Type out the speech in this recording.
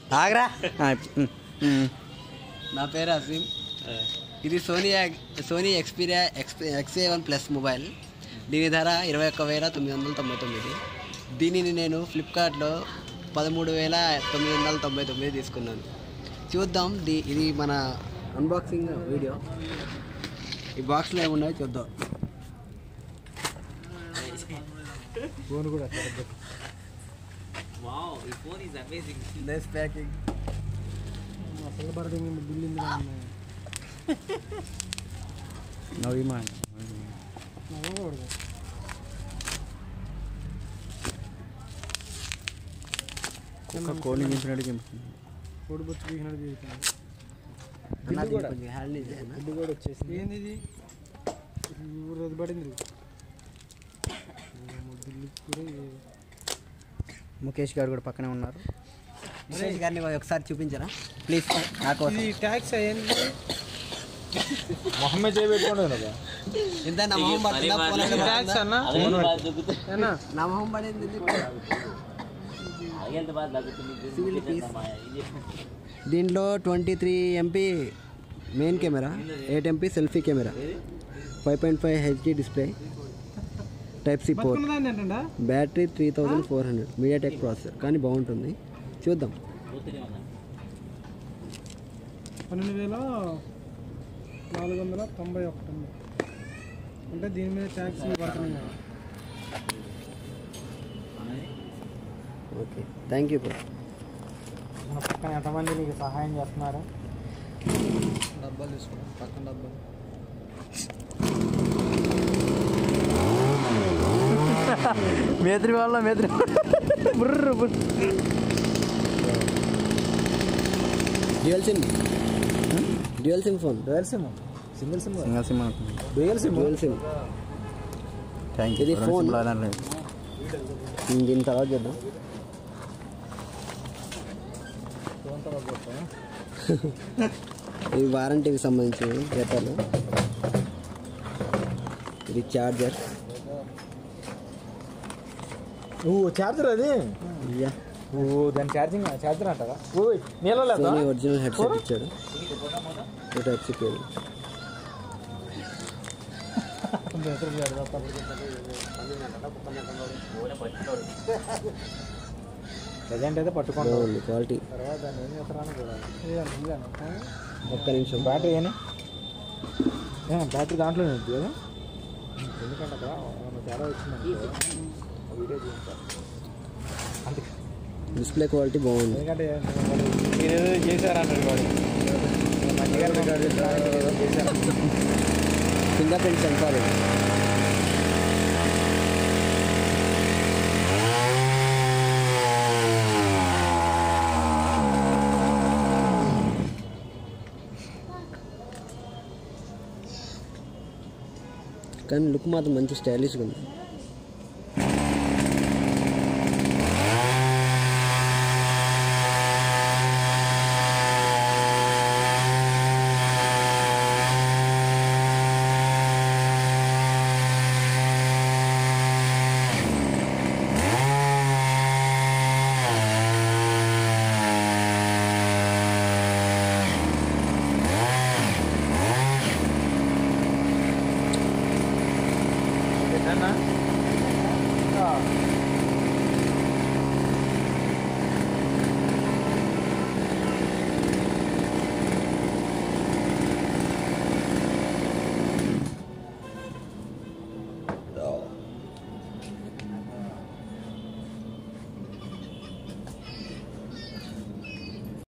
ఆగరా ఆ, ఉమ్, ఉమ్. నా పేరు అసీం ఇది Sony Sony Xperia X XA one plus mobile దీని ధర ఇరవై ఒక్క వేల తొమ్మిది వందల తొంభై తొమ్మిది దీనిని నేను ఫ్లిప్కార్ట్లో పదమూడు వేల తొమ్మిది వందల తొంభై తొమ్మిది తీసుకున్నాను చూద్దాం దీ ఇది మన అన్బాక్సింగ్ వీడియో ఈ బాక్స్లో ఏమున్నాయో చూద్దాం ఫోన్ కూడా Wow, the phone is amazing. Less packing అసలు పడడం బిల్లు ఇందులో ఉన్నాయి నవ్వి మా నవ్వకూడదు కుక్క కోడిని దింపినట్టు దింపుతుంది కోడి బొచ్చు పీకినట్టు పీకుతాను అన్న దీన్ని కొంచెం హ్యాండిల్ చేయనా బిల్లు కూడా వచ్చేసింది ఏంది ఇది ఊరు అది పడింది ఏమో బిల్లు కూడా ఇది- ముఖేష్ గారు కూడా పక్కనే ఉన్నారు ముఖేష్ గారిని ఒకసారి చూపించరా ప్లీజ్ నా కోసం ఇది ట్యాక్స్ అయ్యింది మొహమ్మే చేయబెట్టుకోండి కదా ఎంత నా మొహం పడుతుందా ఫోన్ అంటే ట్యాక్స్ పడుతుందా? అన్న అదే బాధ దొక్కుతుంది ఏనా నా మొహం పడింది ఎందుకు? అదే బాధ దొక్కుతుంది Civil piece. ఇది దీంట్లో twenty three MP main camera eight MP selfie camera five point five HD display type C port బతుకున్నదాన్ని ఏంటంట battery three thousand four hundred MediaTek processor కానీ బాగుంటుంది చూద్దాం పోతూనే ఉన్నా పన్నెండు వేల నాలుగు వందల తొంభై ఒకటి ఉంది అంటే దీని మీద ట్యాక్స్ పడుతున్నాయి కదా ఓకే థ్యాంక్ యూ మన పక్కన ఎంతమంది నీకు సహాయం చేస్తున్నారు డబ్బాలు తీసుకో పక్కన డబ్బాలు మేత్రి వాళ్ళ మేత్రి బుర్ర బుర్ర dual sim dual sim phone dual sim single sim single sim అనుకుంది dual sim dual sim thank you ఇది phone. లేదు దీని తర్వాత చూద్దాం ఇవి వారంటీకి సంబంధించిన డేటాలు ఇది చార్జర్ ఓ చార్జర్ అది యా ఓ దాని ఛార్జింగ్ ఛార్జర్ అంటారా ఓ నీళ్ళ లేదా సోనీ ఒరిజినల్ హెడ్సెట్ ఇచ్చాడు టైప్ సి కేబుల్ ప్రజెంట్ అయితే పట్టుకోండి బాగుంది క్వాలిటీ తర్వాత దాన్ని ఏం చేస్తారా అని చూడాలి ఇదేనా, ఇదేనా? ఒక్క నిమిషం బ్యాటరీ ఏనే బ్యాటరీ దాంట్లోనే ఉంది కదా ఎందుకంటే అక్కడ ఏమన్నా తేడా వచ్చిందంటే వీడియో చూపించాలి అంతే డిస్ప్లే క్వాలిటీ బాగుంది ఎందుకంటే వాళ్ళు మీరేదో చేశారన్నారు వాడు మంచిగా రికార్డ్ చేశారు ఏదో చేశారు ఫింగర్ ప్రింట్ సెన్సార్ ఇది. కానీ లుక్ మాత్రం మంచి స్టైలిష్గా ఉంది అన్నా